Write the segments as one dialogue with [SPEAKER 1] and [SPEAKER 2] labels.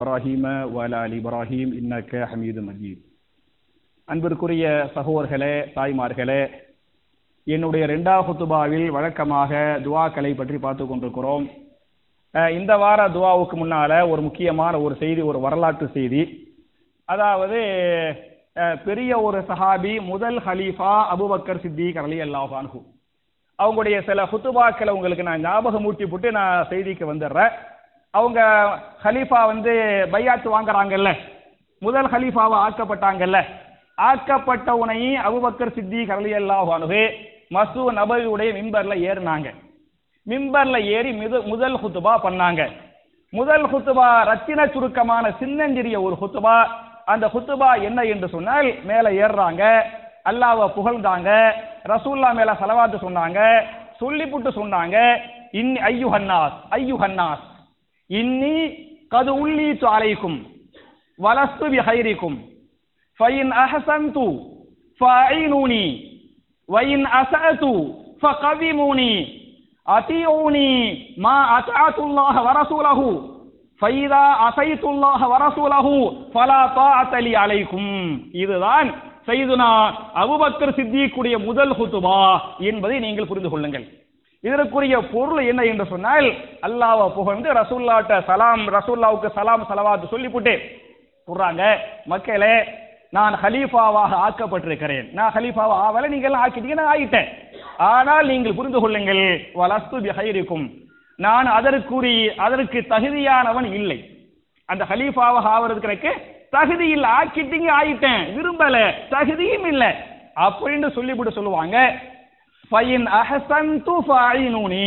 [SPEAKER 1] இப்ராஹிம வல அலி இப்ராஹிம் இன்னக்க ஹமீது மஜீத் அன்பிற்குரிய சகோதர்களே தாய்மார்களே என்னுடைய ரெண்டாவது குத்துபாவில் வழக்கமாக துவாக்களை பற்றி பார்த்து கொண்டிருக்கிறோம் அஹ் இந்த வார துவாவுக்கு முன்னால ஒரு முக்கியமான ஒரு செய்தி ஒரு வரலாற்று செய்தி அதாவது அஹ் பெரிய ஒரு சஹாபி முதல் ஹலீஃபா அபுபக்கர் சித்திக் அலி அல்லாஹ் அன்ஹு அவங்களுடைய சில ஹுத்துபாக்களை உங்களுக்கு நான் ஞாபகம் ஊட்டி போட்டு நான் செய்திக்கு வந்துடுறேன் அவங்க ஹலீஃபா வந்து பையாத்து வாங்குறாங்கல்ல முதல் ஹலீஃபாவை ஆக்கப்பட்டாங்கல்ல ஆக்கப்பட்ட உனை அபுபக்கர் சித்திக் அலி அல்லாஹ் அன்ஹு மசூ நபவியுடைய மிம்பர்ல ஏறினாங்க மிம்பர்ல ஏறி மிது முதல் ஹுத்துபா பண்ணாங்க முதல் ஹுத்துபா ரத்தின சுருக்கமான சின்னஞ்சிறிய ஒரு ஹுத்துபா அந்த ஹுத்துபா என்ன என்று சொன்னால் மேல ஏறுறாங்க அல்லாஹ்வை புகழ்ந்தாங்க ரசூல்லா மேல சலவாத்து சொன்னாங்க சொல்லிப்புட்டு சொன்னாங்க இன் ஐயுஹன்னாஸ் ஐயுஹன்னாஸ் இன்னி கது உள்ளீத்து அலைக்கும் வலஸ்து பிஹைரிக்கும் ஃபைன் அஹசன்து ஃபஐனூனி وإن أسأت فقوموني أطيعوني ما أطعت الله ورسوله فإذا أسيت الله ورسوله فلا طاعة لي عليكم இதுதான் செய்துனா அபுபக்கர் சித்திக்குடைய முதல் ஹுத்துபா என்பதை நீங்கள் புரிந்து கொள்ளுங்கள் இதற்குரிய பொருள் என்ன என்று சொன்னால் அல்லாஹ்வை புகழ்ந்து ரசூல்லாட்ட சலாம் ரசூல்லாவுக்கு சலாம் சலவாத்து சொல்லிவிட்டு சொல்றாங்க மக்களே நான் ஹலீஃபாவாக ஆக்கப்பட்டிருக்கிறேன் நான் ஹலீஃபாவா ஆவல நீங்கள் ஆக்கிட்டீங்க நான் ஆகிட்டேன் ஆனால் நீங்கள் புரிந்து கொள்ளுங்கள் வலஸ்து பிஹைரிக்கும் நான் அதற்குரி அதற்கு தகுதியானவன் இல்லை அந்த ஹலீஃபாவாக ஆவறதுக்கு எனக்கு தகுதி இல்லை ஆக்கிட்டீங்க ஆயிட்டேன் விரும்பல தகுதியும் இல்லை அப்படின்னு சொல்லிவிட்டு சொல்லுவாங்க ஃபைன் அஹசன்து ஃபைனூனி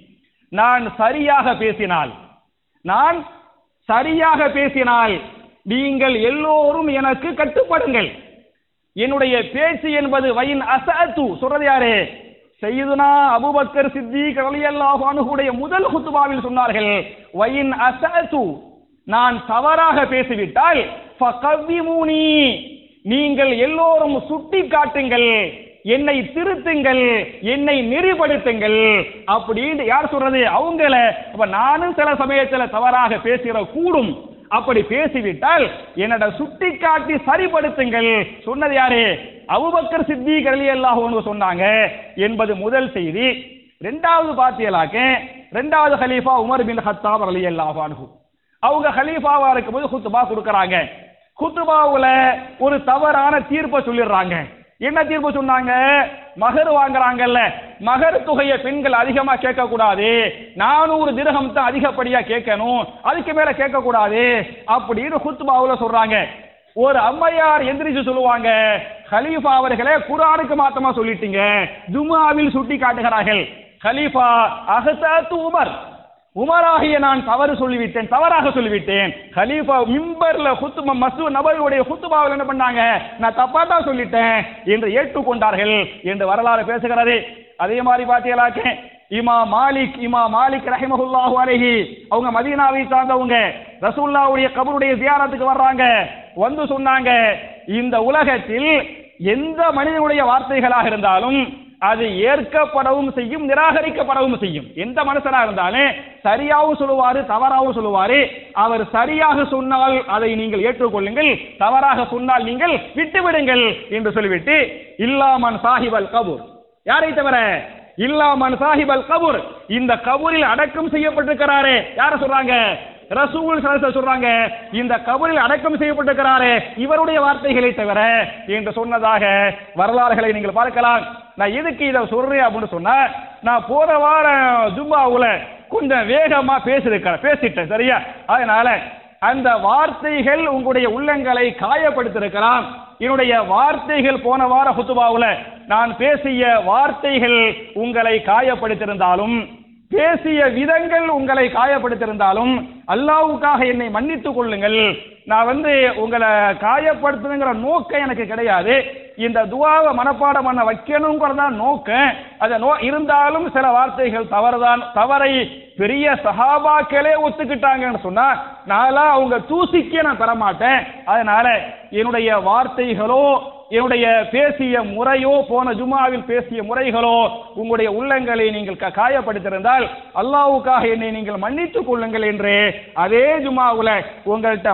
[SPEAKER 1] நான் சரியாக பேசினால் நான் சரியாக பேசினால் நீங்கள் எல்லோரும் எனக்கு கட்டுப்படுங்கள் என்னுடைய பேச்சு என்பது வயின் அசத்து சொல்றது யாரு செய்யுதுனா அபுபக்கர் சித்திக் ரலியல்லாஹு அன்ஹுடைய முதல் ஹுத்துபாவில் சொன்னார்கள் வயின் அசத்து நான் தவறாக பேசிவிட்டால் ஃபகவ்விமூனி நீங்கள் எல்லோரும் சுட்டி காட்டுங்கள் என்னை திருத்துங்கள் என்னை நெறிப்படுத்துங்கள் அப்படின்னு யார் சொல்றது அவங்கள அப்ப நானும் சில சமயத்துல தவறாக பேசுகிற கூடும் அப்படி பேசிவிட்டால் என்னோட சுட்டி காட்டி சரிப்படுத்துங்கள் சொன்னது யாரு அபுபக்கர் சித்திக் அலி அல்லாஹ் சொன்னாங்க என்பது முதல் செய்தி ரெண்டாவது பாத்தியலாக்க ரெண்டாவது ஹலீஃபா உமர் பின் ஹத்தாப் அலி அல்லாஹ் அன்ஹு அவங்க ஹலீஃபாவா இருக்கும்போது குத்துபா கொடுக்கறாங்க குத்துபாவுல ஒரு தவறான தீர்ப்பை சொல்லிடுறாங்க என்ன தீர்ப்பு சொன்னாங்க மகர் வாங்குறாங்கல்ல மகர் தொகையை பெண்கள் அதிகமா கேட்க கூடாது நானூறு திரகம் தான் அதிகப்படியா கேட்கணும் அதுக்கு மேல கேட்க கூடாது அப்படின்னு குத்துபாவுல சொல்றாங்க ஒரு அம்மையார் எந்திரிச்சு சொல்லுவாங்க ஹலீஃபா அவர்களே குரானுக்கு மாத்தமா சொல்லிட்டீங்க ஜுமாவில் சுட்டி காட்டுகிறார்கள் ஹலீஃபா அகசாத்து உமர் உமராகிய நான் தவறு சொல்லிவிட்டேன் தவறாக சொல்லிவிட்டேன் ஹலீஃபா மிம்பர்ல குத்துபா மசூ நபருடைய குத்துபாவில் என்ன பண்ணாங்க நான் தப்பா தான் சொல்லிட்டேன் என்று ஏற்றுக்கொண்டார்கள் என்று வரலாறு பேசுகிறது அதே மாதிரி பாத்தீங்களாக்க இமா மாலிக் இமா மாலிக் ரஹிமஹுல்லாஹு அலைஹி அவங்க மதீனாவை சார்ந்தவங்க ரசூல்லாவுடைய கபருடைய ஜியாரத்துக்கு வர்றாங்க வந்து சொன்னாங்க இந்த உலகத்தில் எந்த மனிதனுடைய வார்த்தைகளாக இருந்தாலும் அது ஏற்கப்படவும் செய்யும் நிராகரிக்கப்படவும் செய்யும் எந்த மனுஷனா இருந்தாலும் சரியாகவும் சொல்லுவாரு தவறாகவும் சொல்லுவாரு அவர் சரியாக சொன்னால் அதை நீங்கள் ஏற்றுக்கொள்ளுங்கள் தவறாக சொன்னால் நீங்கள் விட்டுவிடுங்கள் என்று சொல்லிவிட்டு இல்லாமன் சாஹிபல் கபூர் யாரை தவிர இல்லாமன் சாஹிபல் கபூர் இந்த கபூரில் அடக்கம் செய்யப்பட்டிருக்கிறாரே யார சொல்றாங்க ரசூல் சொல்றாங்க இந்த கபரில் அடக்கம் செய்யப்பட்டிருக்கிறாரே இவருடைய வார்த்தைகளை தவிர என்று சொன்னதாக வரலாறுகளை நீங்கள் பார்க்கலாம் நான் எதுக்கு இதை சொல்றேன் அப்படின்னு சொன்னா நான் போற வாரம் ஜும்மாவுல கொஞ்சம் வேகமா பேசிருக்கிறேன் பேசிட்டேன் சரியா அதனால அந்த வார்த்தைகள் உங்களுடைய உள்ளங்களை காயப்படுத்திருக்கலாம் என்னுடைய வார்த்தைகள் போன வார ஹுத்துபாவுல நான் பேசிய வார்த்தைகள் உங்களை காயப்படுத்தியிருந்தாலும் பேசிய விதங்கள் உங்களை காயப்படுத்தியிருந்தாலும் அல்லாவுக்காக என்னை மன்னித்துக் கொள்ளுங்கள் நான் வந்து உங்களை காயப்படுத்தணுங்கிற நோக்கம் எனக்கு கிடையாது இந்த துவாவை மனப்பாடம் பண்ண வைக்கணுங்கிறதான் நோக்கம் அதை நோ இருந்தாலும் சில வார்த்தைகள் தவறுதான் தவறை பெரிய சஹாபாக்களே ஒத்துக்கிட்டாங்கன்னு சொன்னா நான்லாம் அவங்க தூசிக்கே நான் தர மாட்டேன் அதனால என்னுடைய வார்த்தைகளோ என்னுடைய பேசிய முறையோ போன ஜுமாவில் பேசிய முறைகளோ உங்களுடைய உள்ளங்களை நீங்கள் க- காயப்படுத்தியிருந்தால் அல்லாஹ்வுக்காக என்னை நீங்கள் மன்னித்துக் கொள்ளுங்கள் என்று அதே ஜுமாவுல உங்கள்கிட்ட